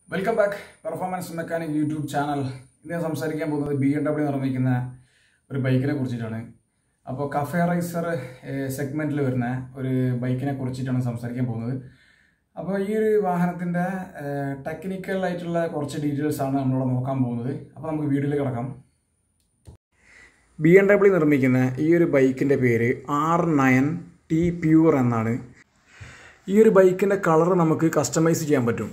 welcome back performance mechanic YouTube channel ഇന്ന് ഞാൻ സംസാരിക്കാൻ പോകുന്നത് ബി എം ഡബ്ല്യു നിർമ്മിക്കുന്ന ഒരു ബൈക്കിനെ കുറിച്ചിട്ടാണ് അപ്പോൾ കഫേ റൈസർ സെഗ്മെൻറ്റിൽ വരുന്ന ഒരു ബൈക്കിനെ കുറിച്ചിട്ടാണ് സംസാരിക്കാൻ പോകുന്നത് അപ്പോൾ ഈ ഒരു വാഹനത്തിൻ്റെ ടെക്നിക്കൽ ആയിട്ടുള്ള കുറച്ച് ഡീറ്റെയിൽസ് ആണ് നമ്മളിവിടെ നോക്കാൻ പോകുന്നത് അപ്പോൾ നമുക്ക് വീഡിയോയിൽ കിടക്കാം ബി എം ഡബ്ല്യു നിർമ്മിക്കുന്ന ഈ ഒരു ബൈക്കിൻ്റെ പേര് ആർ നയൻ ടി പ്യൂർ എന്നാണ് ഈ ഒരു ബൈക്കിൻ്റെ കളർ നമുക്ക് കസ്റ്റമൈസ് ചെയ്യാൻ പറ്റും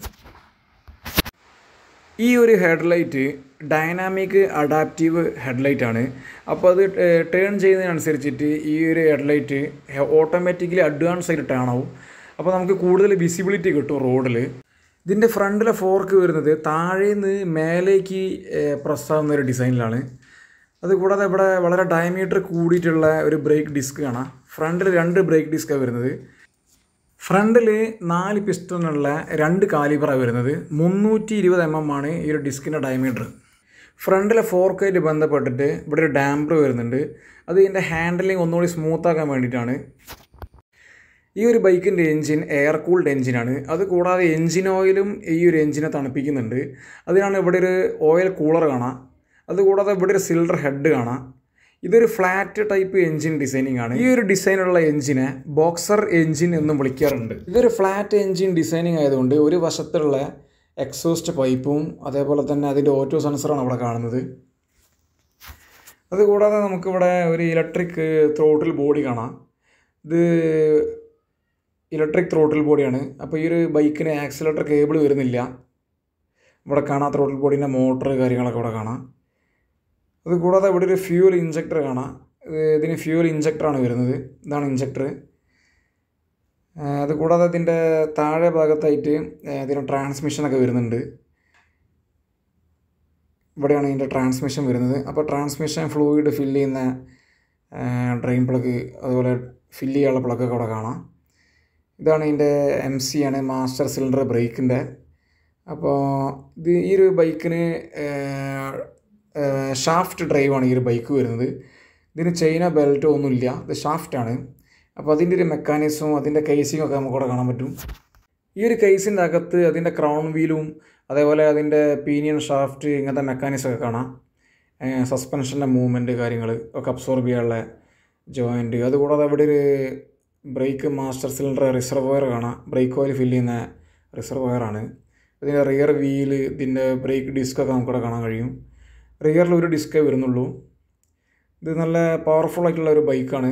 ഈ ഒരു ഹെഡ്ലൈറ്റ് ഡൈനാമിക് അഡാപ്റ്റീവ് ഹെഡ്ലൈറ്റ് ആണ് അപ്പോൾ അത് ടേൺ ചെയ്യുന്നതിനനുസരിച്ചിട്ട് ഈ ഒരു ഹെഡ്ലൈറ്റ് ഓട്ടോമാറ്റിക്കലി അഡ്വാൻസ് ആയിട്ട് ടേൺ ആവും അപ്പോൾ നമുക്ക് കൂടുതൽ വിസിബിലിറ്റി കിട്ടും റോഡിൽ ഇതിൻ്റെ ഫ്രണ്ടിലെ ഫോർക്ക് വരുന്നത് താഴേന്ന് മേലേക്ക് പ്രസ് ആവുന്ന ഒരു ഡിസൈനിലാണ് അതുകൂടാതെ ഇവിടെ വളരെ ഡയമീറ്റർ കൂടിയിട്ടുള്ള ഒരു ബ്രേക്ക് ഡിസ്ക് കാണാം ഫ്രണ്ടിൽ രണ്ട് ബ്രേക്ക് ഡിസ്ക്കാണ് വരുന്നത് ഫ്രണ്ടിൽ നാല് പിസ്റ്റണുള്ള രണ്ട് കാലിബറാണ് വരുന്നത് മുന്നൂറ്റി ഇരുപത് എം എം ആണ് ഈ ഒരു ഡിസ്കിൻ്റെ ഡയമീറ്റർ ഫ്രണ്ടിലെ ഫോർക്കായിട്ട് ബന്ധപ്പെട്ടിട്ട് ഇവിടെ ഒരു ഡാമ്പർ വരുന്നുണ്ട് അത് ഇതിൻ്റെ ഹാൻഡിലിംഗ് ഒന്നുകൂടി സ്മൂത്താക്കാൻ വേണ്ടിയിട്ടാണ് ഈ ഒരു ബൈക്കിൻ്റെ എൻജിൻ എയർ കൂൾഡ് എൻജിനാണ് അത് കൂടാതെ എൻജിൻ ഓയിലും ഈ ഒരു എൻജിനെ തണുപ്പിക്കുന്നുണ്ട് അതിനാണ് ഇവിടെ ഒരു ഓയിൽ കൂളർ കാണാം അതുകൂടാതെ ഇവിടെ ഒരു സിലിണ്ടർ ഹെഡ് കാണാം ഇതൊരു ഫ്ലാറ്റ് ടൈപ്പ് എൻജിൻ ഡിസൈനിങ് ആണ് ഈ ഒരു ഡിസൈനുള്ള എൻജിനെ ബോക്സർ എൻജിൻ എന്നും വിളിക്കാറുണ്ട് ഇതൊരു ഫ്ലാറ്റ് എൻജിൻ ഡിസൈനിങ് ആയതുകൊണ്ട് ഒരു വശത്തുള്ള എക്സോസ്റ്റ് പൈപ്പും അതേപോലെ തന്നെ അതിൻ്റെ ഓട്ടോ സെൻസറാണ് അവിടെ കാണുന്നത് അതുകൂടാതെ നമുക്കിവിടെ ഒരു ഇലക്ട്രിക് ത്രോട്ടിൽ ബോഡി കാണാം ഇത് ഇലക്ട്രിക് ത്രോട്ടിൽ ബോഡിയാണ് അപ്പോൾ ഈ ഒരു ബൈക്കിന് ആക്സിലേറ്റർ കേബിൾ വരുന്നില്ല ഇവിടെ കാണാം ത്രോട്ടിൽ ബോഡീൻ്റെ മോട്ടർ കാര്യങ്ങളൊക്കെ ഇവിടെ കാണാം അത് കൂടാതെ ഇവിടെ ഒരു ഫ്യൂൽ ഇഞ്ചക്ടർ കാണാം ഇതിന് ഫ്യൂൽ ഇഞ്ചക്ടറാണ് വരുന്നത് ഇതാണ് ഇഞ്ചക്ടർ അത് കൂടാതെ ഇതിൻ്റെ താഴെ ഭാഗത്തായിട്ട് ഇതിന് ട്രാൻസ്മിഷനൊക്കെ വരുന്നുണ്ട് ഇവിടെയാണ് ഇതിൻ്റെ ട്രാൻസ്മിഷൻ വരുന്നത് അപ്പോൾ ട്രാൻസ്മിഷൻ ഫ്ലൂയിഡ് ഫില്ല് ചെയ്യുന്ന ഡ്രെയിൻ പ്ലഗ് അതുപോലെ ഫില്ല് ചെയ്യാനുള്ള പ്ലഗൊക്കെ അവിടെ കാണാം ഇതാണ് ഇതിൻ്റെ എം സി ആണ് മാസ്റ്റർ സിലിണ്ടർ ബ്രേക്കിൻ്റെ അപ്പോൾ ഇത് ഈ ഒരു ബൈക്കിന് ഷാഫ്റ്റ് ഡ്രൈവാണ് ഈ ഒരു ബൈക്ക് വരുന്നത് ഇതിന് ചെയിനോ ബെൽറ്റോ ഒന്നുമില്ല ഇത് ഷാഫ്റ്റാണ് അപ്പോൾ അതിൻ്റെ ഒരു മെക്കാനിസവും അതിൻ്റെ കേസിങ്ങും ഒക്കെ നമുക്കവിടെ കാണാൻ പറ്റും ഈ ഒരു കേസിൻ്റെ അകത്ത് അതിൻ്റെ ക്രൗൺ വീലും അതേപോലെ അതിൻ്റെ പീനിയൻ ഷാഫ്റ്റ് ഇങ്ങനത്തെ മെക്കാനിസം ഒക്കെ കാണാം സസ്പെൻഷൻ്റെ മൂവ്മെൻറ്റ് കാര്യങ്ങൾ ഒക്കെ അബ്സോർബ് ചെയ്യാനുള്ള ജോയിൻറ്റ് അതുകൂടാതെ അവിടെ ഒരു ബ്രേക്ക് മാസ്റ്റർ സിലിണ്ടർ റിസർവോയർ കാണാം ബ്രേക്ക് ഓയിൽ ഫില്ല് ചെയ്യുന്ന റിസർവോയറാണ് ഇതിൻ്റെ റിയർ വീല് ഇതിൻ്റെ ബ്രേക്ക് ഡിസ്കൊക്കെ നമുക്കിവിടെ കാണാൻ കഴിയും റിയറിൽ ഒരു ഡിസ്കേ വരുന്നുള്ളൂ ഇത് നല്ല പവർഫുൾ ആയിട്ടുള്ള ഒരു ബൈക്കാണ്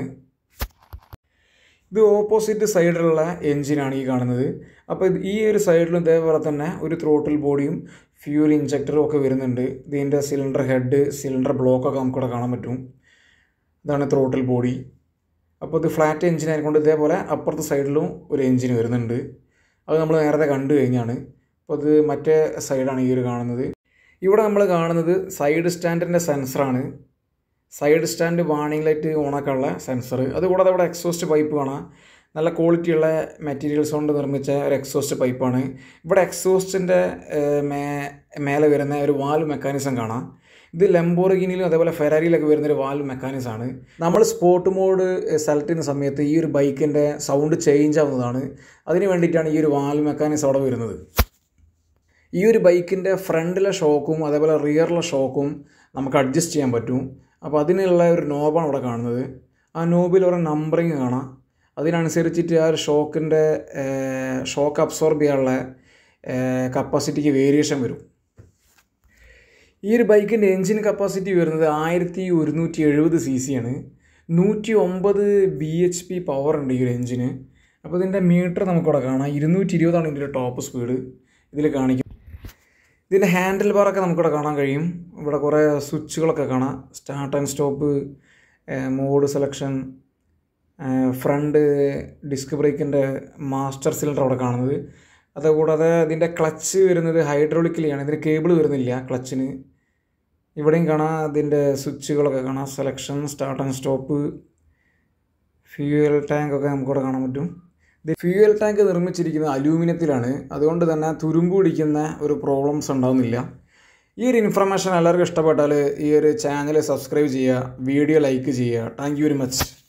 ഇത് ഓപ്പോസിറ്റ് സൈഡിലുള്ള എൻജിനാണ് ഈ കാണുന്നത് അപ്പോൾ ഈ ഒരു സൈഡിലും ഇതേപോലെ തന്നെ ഒരു ത്രോട്ടിൽ ബോഡിയും ഫ്യൂൽ ഇഞ്ചക്ടറും ഒക്കെ വരുന്നുണ്ട് ഇതിൻ്റെ സിലിണ്ടർ ഹെഡ് സിലിണ്ടർ ബ്ലോക്കൊക്കെ നമുക്കിവിടെ കാണാൻ പറ്റും ഇതാണ് ത്രോട്ടിൽ ബോഡി അപ്പോൾ ഇത് ഫ്ലാറ്റ് എൻജിൻ ആയതുകൊണ്ട് ഇതേപോലെ അപ്പുറത്തെ സൈഡിലും ഒരു എൻജിൻ വരുന്നുണ്ട് അത് നമ്മൾ നേരത്തെ കണ്ടു കഴിഞ്ഞാണ് അപ്പോൾ അത് മറ്റേ സൈഡാണ് ഈ ഒരു കാണുന്നത് ഇവിടെ നമ്മൾ കാണുന്നത് സൈഡ് സ്റ്റാൻഡിൻ്റെ സെൻസറാണ് സൈഡ് സ്റ്റാൻഡ് വാണിംഗ് ലൈറ്റ് ഓണാക്കാനുള്ള സെൻസർ അതുകൂടാതെ ഇവിടെ എക്സോസ്റ്റ് പൈപ്പ് കാണാം നല്ല ക്വാളിറ്റിയുള്ള മെറ്റീരിയൽസ് കൊണ്ട് നിർമ്മിച്ച ഒരു എക്സോസ്റ്റ് പൈപ്പാണ് ഇവിടെ എക്സോസ്റ്റിൻ്റെ മേ മേലെ വരുന്ന ഒരു വാൽവ് മെക്കാനിസം കാണാം ഇത് ലംബോർഗിനിലും അതേപോലെ ഫെറാരിയിലൊക്കെ വരുന്നൊരു വാൽവ് മെക്കാനിസമാണ് നമ്മൾ സ്പോർട്ട് മോഡ് സെലക്ട് ചെയ്യുന്ന സമയത്ത് ഈ ഒരു ബൈക്കിൻ്റെ സൗണ്ട് ചേഞ്ച് ആവുന്നതാണ് അതിന് വേണ്ടിയിട്ടാണ് ഈ ഒരു വാൽവ് മെക്കാനിസം അവിടെ വരുന്നത് ഈ ഒരു ബൈക്കിൻ്റെ ഫ്രണ്ടിലെ ഷോക്കും അതേപോലെ റിയറിലെ ഷോക്കും നമുക്ക് അഡ്ജസ്റ്റ് ചെയ്യാൻ പറ്റും അപ്പോൾ അതിനുള്ള ഒരു നോബാണ് ഇവിടെ കാണുന്നത് ആ നോബിൽ ഒരു നമ്പറിങ് കാണാം അതിനനുസരിച്ചിട്ട് ആ ഒരു ഷോക്കിൻ്റെ ഷോക്ക് അബ്സോർബ് ചെയ്യാനുള്ള കപ്പാസിറ്റിക്ക് വേരിയേഷൻ വരും ഈ ഒരു ബൈക്കിൻ്റെ എൻജിൻ കപ്പാസിറ്റി വരുന്നത് ആയിരത്തി ഒരുന്നൂറ്റി എഴുപത് സി സി ആണ് നൂറ്റി ഒമ്പത് ബി എച്ച് പി പവർ ഉണ്ട് ഈ ഒരു എൻജിന് അപ്പോൾ ഇതിൻ്റെ മീറ്റർ നമുക്കിവിടെ കാണാം ഇരുന്നൂറ്റി ഇരുപതാണ് ഇതിൻ്റെ ടോപ്പ് സ്പീഡ് ഇതിൽ കാണിക്കും ഇതിൻ്റെ ഹാൻഡിൽ ബാറൊക്കെ നമുക്കിവിടെ കാണാൻ കഴിയും ഇവിടെ കുറേ സ്വിച്ചുകളൊക്കെ കാണാം start and stop mode selection front disc ബ്രേക്കിൻ്റെ മാസ്റ്റർ സിലിണ്ടർ അവിടെ കാണുന്നത് അതുകൂടാതെ ഇതിൻ്റെ ക്ലച്ച് വരുന്നത് ഹൈഡ്രോളിക്കലിയാണ് ഇതിന് കേബിൾ വരുന്നില്ല ക്ലച്ചിന് ഇവിടെയും കാണാം അതിൻ്റെ സ്വിച്ചുകളൊക്കെ കാണാം selection start and stop fuel tank ഒക്കെ നമുക്കിവിടെ കാണാൻ പറ്റും ഇത് ഫ്യൂവൽ ടാങ്ക് നിർമ്മിച്ചിരിക്കുന്നത് അലൂമിനിയത്തിലാണ് അതുകൊണ്ട് തന്നെ തുരുമ്പ് പിടിക്കുന്ന ഒരു പ്രോബ്ലംസ് ഉണ്ടാകുന്നില്ല ഈ ഒരു ഇൻഫർമേഷൻ എല്ലാവർക്കും ഇഷ്ടപ്പെട്ടാൽ ഈ ഒരു ചാനൽ സബ്സ്ക്രൈബ് ചെയ്യുക വീഡിയോ ലൈക്ക് ചെയ്യുക താങ്ക് യു വെരി മച്ച്